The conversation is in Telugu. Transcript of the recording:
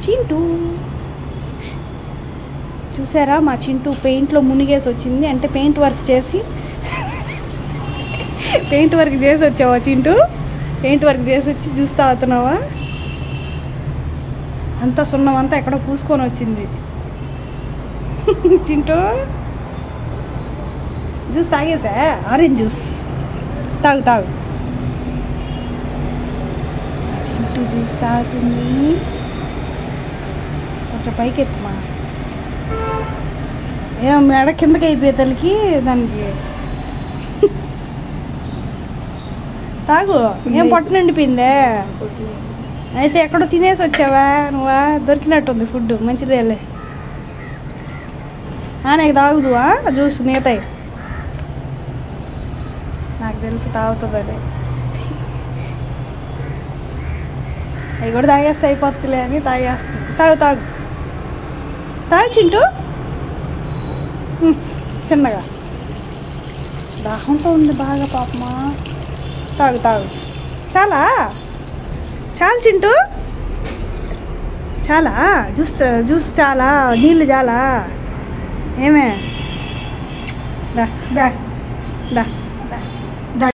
చింటూ చూసారా మా చింటూ పెయింట్లో మునిగేసి వచ్చింది అంటే పెయింట్ వర్క్ చేసి పెయింట్ వర్క్ చేసి వచ్చావా చింటూ పెయింట్ వర్క్ చేసి వచ్చి జ్యూస్ తాగుతున్నావా అంతా సున్నం అంతా ఎక్కడో పూసుకొని వచ్చింది చింటూ జ్యూస్ తాగేసా ఆరెంజ్ జ్యూస్ తాగు తాగు చింటూ జ్యూస్ తాగుతుంది కొంచెం పైకి ఎత్తుమా ఏం మెడ కిందకి అయిపోయేతలకి దానికి తాగు ఏం పట్టు నిండిపోయిందే అయితే ఎక్కడో తినేసి వచ్చావా నువ్వా దొరికినట్టుంది ఫుడ్ మంచిదేలే ఆ, నీకు తాగుదువా జ్యూస్ మిగతాయి నాకు తెలిసి తాగుతుంది అది అవి కూడా తాగేస్తే అయిపోతుందిలే అని తాగేస్తుంది తాగు తాగు తాగు చింటూ హ్మ్, చిన్నగా దాహంతో ఉంది బాగా పాపమా తాగు తాగు చాలా చాలు చింటూ చాలా జ్యూస్ జ్యూస్ చాలా నీళ్ళు చాలా ఏమే దా దా దా